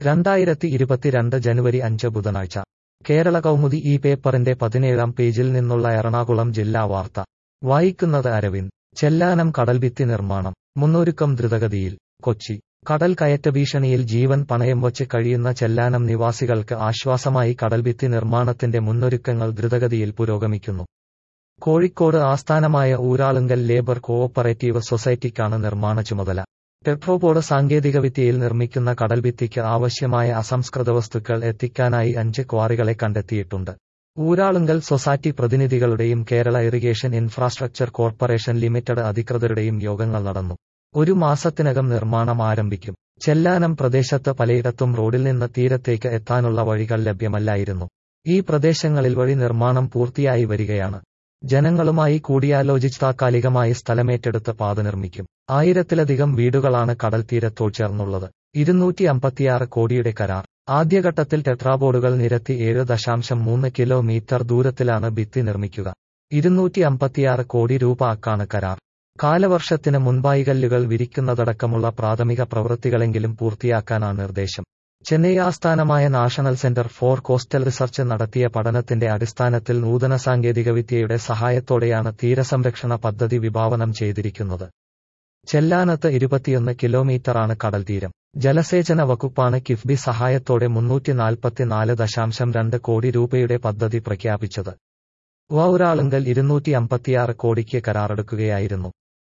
രണ്ടായിരത്തി ഇരുപത്തിരണ്ട് ജനുവരി അഞ്ച് ബുധനാഴ്ച കേരള കൗമുദി ഈ പേപ്പറിന്റെ പതിനേഴാം പേജിൽ നിന്നുള്ള എറണാകുളം ജില്ലാ വാർത്ത വായിക്കുന്നത് അരവിന്ദ് ചെല്ലാനം കടൽഭിത്തി നിർമ്മാണം മുന്നൊരുക്കം ദ്രുതഗതിയിൽ കൊച്ചി കടൽ കയറ്റ ഭീഷണിയിൽ ജീവൻ പണയം വച്ച് കഴിയുന്ന ചെല്ലാനം നിവാസികൾക്ക് ആശ്വാസമായി കടൽഭിത്തി നിർമ്മാണത്തിന്റെ മുന്നൊരുക്കങ്ങൾ ദ്രുതഗതിയിൽ പുരോഗമിക്കുന്നു കോഴിക്കോട് ആസ്ഥാനമായ ഊരാളുങ്കൽ ലേബർ കോഓപ്പറേറ്റീവ് സൊസൈറ്റിക്കാണ് നിർമ്മാണ ചുമതല ടെട്രോപോഡ് സാങ്കേതികവിദ്യയിൽ നിർമ്മിക്കുന്ന കടൽഭിത്തിക്ക് ആവശ്യമായ അസംസ്കൃത വസ്തുക്കൾ എത്തിക്കാനായി അഞ്ച് ക്വാറികളെ കണ്ടെത്തിയിട്ടുണ്ട് ഊരാളുങ്കൽ സൊസൈറ്റി പ്രതിനിധികളുടെയും Kerala irrigation infrastructure corporation limited അധികൃതരുടെയും യോഗങ്ങൾ നടന്നു ഒരു മാസത്തിനകം നിർമ്മാണം ആരംഭിക്കും ചെല്ലാനം പ്രദേശത്ത് പലയിടത്തും റോഡിൽ നിന്ന് തീരത്തേക്ക് എത്താനുള്ള വഴികൾ ലഭ്യമല്ലായിരുന്നു ഈ പ്രദേശങ്ങളിൽ വഴി നിർമ്മാണം പൂർത്തിയായി വരികയാണ് ജനങ്ങളുമായി കൂടിയാലോചിച്ച് താൽക്കാലികമായി സ്ഥലമേറ്റെടുത്ത് പാത നിർമ്മിക്കും ആയിരത്തിലധികം വീടുകളാണ് കടൽ തീരത്തോട് ചേർന്നുള്ളത് ഇരുന്നൂറ്റി അമ്പത്തിയാറ് കോടിയുടെ കരാർ ആദ്യഘട്ടത്തിൽ ടെട്രാബോർഡുകൾ നിരത്തി ഏഴ് ദശാംശം മൂന്ന് കിലോമീറ്റർ ദൂരത്തിലാണ് ഭിത്തി നിർമ്മിക്കുക ഇരുന്നൂറ്റി അമ്പത്തിയാറ് കോടി രൂപ അക്കാണ് കരാർ കാലവർഷത്തിന് മുൻപായി കല്ലുകൾ വിരിക്കുന്നതടക്കമുള്ള പ്രാഥമിക പ്രവൃത്തികളെങ്കിലും പൂർത്തിയാക്കാനാണ് നിർദ്ദേശം ചെന്നൈ ആസ്ഥാനമായ national centre for coastal research നടത്തിയ പഠനത്തിന്റെ അടിസ്ഥാനത്തിൽ നൂതന സാങ്കേതികവിദ്യയുടെ സഹായത്തോടെയാണ് തീരസംരക്ഷണ പദ്ധതി വിഭാവനം ചെയ്തിരിക്കുന്നത് ചെല്ലാനത്ത് ഇരുപത്തിയൊന്ന് കിലോമീറ്ററാണ് കടൽത്തീരം ജലസേചന വകുപ്പാണ് കിഫ്ബി സഹായത്തോടെ മുന്നൂറ്റി നാൽപ്പത്തിനാല് ദശാംശം രണ്ട് കോടി രൂപയുടെ പദ്ധതി പ്രഖ്യാപിച്ചത് വൗരാളുങ്കൽ ഇരുന്നൂറ്റി അമ്പത്തിയാറ് കോടിക്ക് കരാറെടുക്കുകയായിരുന്നു